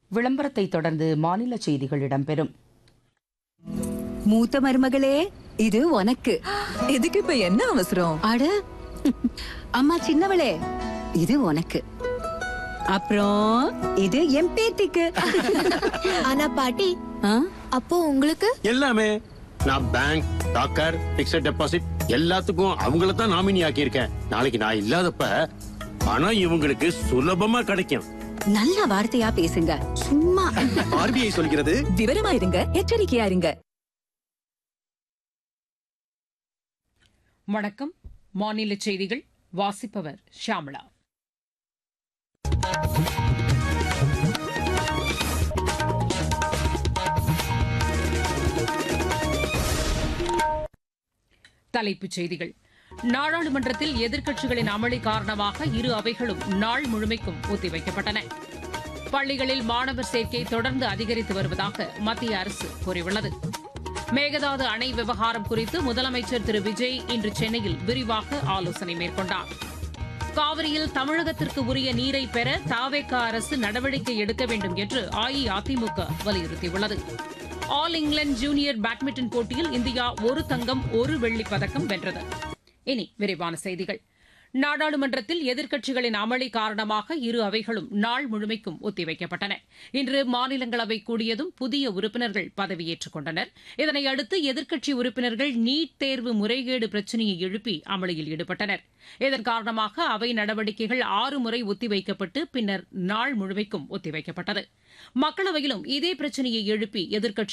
விளம்பரத்தை தொடர்ந்து மாநில செய்திகள் இடம்பெறும் மூத்த மருமகளே இது உனக்கு இதுக்கு இப்ப என்ன அவசரம் அட அம்மா சின்னவளே இது உனக்கு அப்புறம் இது என் பேத்திக்கு ஆனா பாட்டி ஆ? அப்போ உங்களுக்கு எல்லாமே நான் பேங்க் டாக்கர் பிக்ஸட் டெபாசிட் எல்லாத்துக்கும் அவங்கள தான் நாமினி ஆக்கியிருக்கேன் நாளைக்கு நான் இல்லாதப்ப பணம் இவங்களுக்கு சுலபமா கிடைக்கும் நல்ல வார்த்தையா பேசுங்க சும்மா ஆர்பிஐ சொல்கிறது விவரமா இருங்க எச்சரிக்கையா இருங்க வணக்கம் மாநில செய்திகள் வாசிப்பவர் ஷியாமளா தலைப்புச் செய்திகள் நாடாளுமன்றத்தில் எதிர்க்கட்சிகளின் அமளி காரணமாக இரு அவைகளும் நாள் முழுமைக்கும் ஒத்திவைக்கப்பட்டன பள்ளிகளில் மாணவர் சேர்க்கை தொடர்ந்து அதிகரித்து வருவதாக மத்திய அரசு கூறியுள்ளது மேகதாது அணை விவகாரம் குறித்து முதலமைச்சர் திரு விஜய் இன்று சென்னையில் விரிவாக ஆலோசனை மேற்கொண்டார் காவிரியில் தமிழகத்திற்கு உரிய நீரை பெற தாவேக அரசு நடவடிக்கை எடுக்க வேண்டும் என்று அஇஅதிமுக வலியுறுத்தியுள்ளது ஆல் இங்கிலாந்து ஜூனியர் பேட்மிண்டன் போட்டியில் இந்தியா ஒரு தங்கம் ஒரு வெள்ளிப் பதக்கம் வென்றது இனி விரிவான செய்திகள் நாடாளுமன்றத்தில் எதிர்க்கட்சிகளின் அமளி காரணமாக இரு அவைகளும் நாள் முழுமைக்கும் ஒத்திவைக்கப்பட்டன இன்று மாநிலங்களவை கூடியதும் புதிய உறுப்பினர்கள் பதவியேற்றுக் கொண்டனர் இதனையடுத்து எதிர்க்கட்சி உறுப்பினர்கள் நீட் தேர்வு முறைகேடு பிரச்சினையை எழுப்பி அமளியில் ஈடுபட்டனர் இதன் காரணமாக அவை நடவடிக்கைகள் ஆறு முறை ஒத்திவைக்கப்பட்டு பின்னர் நாள் முழுமைக்கும் ஒத்திவைக்கப்பட்டது மக்களவையிலும் இதே பிரச்சினையை எழுப்பி எதிர்க்கட்சி